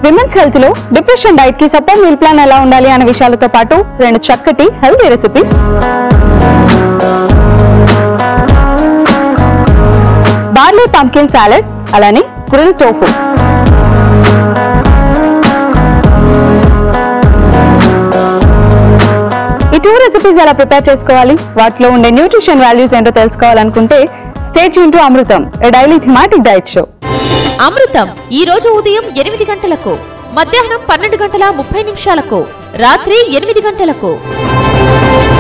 women's health లో depression diet కి support meal plan ఎలా ఉండాలి అనే విషయాలతో పాటు రెండు చక్కటి healthy recipes barley pumpkin salad అలానే కురిల్ టోఫు ఈ టూ రెసిపీస్ ఎలా ప్రిపేర్ చేసుకోవాలి వాటిలో ఉండే న్యూట్రిషన్ వాల్యూస్ ఏంటో తెలుసుకోవాలనుకుంటే stay tuned to Amrutham daily thematic diet show Amrutham ఈ రోజు ఉదయం ఎనిమిది గంటలకు మధ్యాహ్నం పన్నెండు గంటల ముప్పై నిమిషాలకు రాత్రి ఎనిమిది గంటలకు